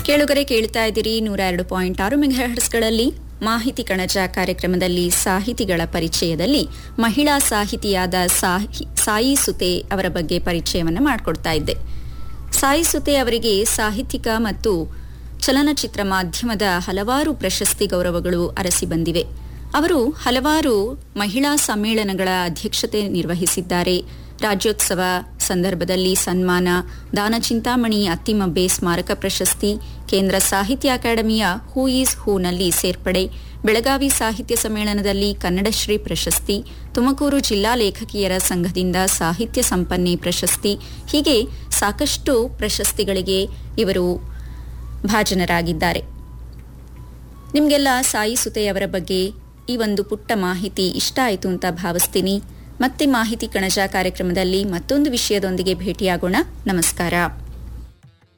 ಕೇಳುಗರೆ ಕೇಳ್ತಾ ಇದ್ದೀರಿ ನೂರ ಎರಡು ಪಾಯಿಂಟ್ ಆರು ಮೆಗಾಹರ್ಟ್ಸ್ಗಳಲ್ಲಿ ಮಾಹಿತಿ ಕಣಜ ಕಾರ್ಯಕ್ರಮದಲ್ಲಿ ಸಾಹಿತಿಗಳ ಪರಿಚಯದಲ್ಲಿ ಮಹಿಳಾ ಸಾಹಿತಿಯಾದ ಸಾಹಿ- ಸಾಯಿ ಸುತೆ ಅವರ ಬಗ್ಗೆ ಪರಿಚಯವನ್ನು ಮಾಡಿಕೊಡ್ತಾ ಇದ್ದೆ ಸಾಯಿ ಸುತೆ ಅವರಿಗೆ ಸಾಹಿತ್ಯಿಕ ಮತ್ತು ಚಲನಚಿತ್ರ ಮಾಧ್ಯಮದ ಹಲವಾರು ಪ್ರಶಸ್ತಿ ಗೌರವಗಳು ಅರಸಿ ಬಂದಿವೆ ಅವರು ಹಲವಾರು ಮಹಿಳಾ ಸಮ್ಮೇಳನಗಳ ಅಧ್ಯಕ್ಷತೆ ನಿರ್ವಹಿಸಿದ್ದಾರೆ ರಾಜ್ಯೋತ್ಸವ ಸಂದರ್ಭದಲ್ಲಿ ಸನ್ಮಾನ ದಾನಚಿಂತಾಮಣಿ ಅತ್ತಿಮಬ್ಬೆ ಸ್ಮಾರಕ ಪ್ರಶಸ್ತಿ ಕೇಂದ್ರ ಸಾಹಿತ್ಯ ಅಕಾಡೆಮಿಯ ಹೂ ಈಸ್ ಹೂನಲ್ಲಿ ಸೇರ್ಪಡೆ ಬೆಳಗಾವಿ ಸಾಹಿತ್ಯ ಸಮ್ಮೇಳನದಲ್ಲಿ ಕನ್ನಡಶ್ರೀ ಪ್ರಶಸ್ತಿ ತುಮಕೂರು ಜಿಲ್ಲಾ ಲೇಖಕಿಯರ ಸಂಘದಿಂದ ಸಾಹಿತ್ಯ ಸಂಪನ್ನೆ ಪ್ರಶಸ್ತಿ ಹೀಗೆ ಸಾಕಷ್ಟು ಪ್ರಶಸ್ತಿಗಳಿಗೆ ಇವರು ಭಾಜನರಾಗಿದ್ದಾರೆ ನಿಮಗೆಲ್ಲ ಸಾಯಿ ಸುತೆಯವರ ಬಗ್ಗೆ ಈ ಒಂದು ಪುಟ್ಟ ಮಾಹಿತಿ ಇಷ್ಟ ಆಯಿತು ಅಂತ ಭಾವಿಸ್ತೀನಿ ಮತ್ತೆ ಮಾಹಿತಿ ಕಣಜ ಕಾರ್ಯಕ್ರಮದಲ್ಲಿ ಮತ್ತೊಂದು ವಿಷಯದೊಂದಿಗೆ ಭೇಟಿಯಾಗೋಣ ನಮಸ್ಕಾರ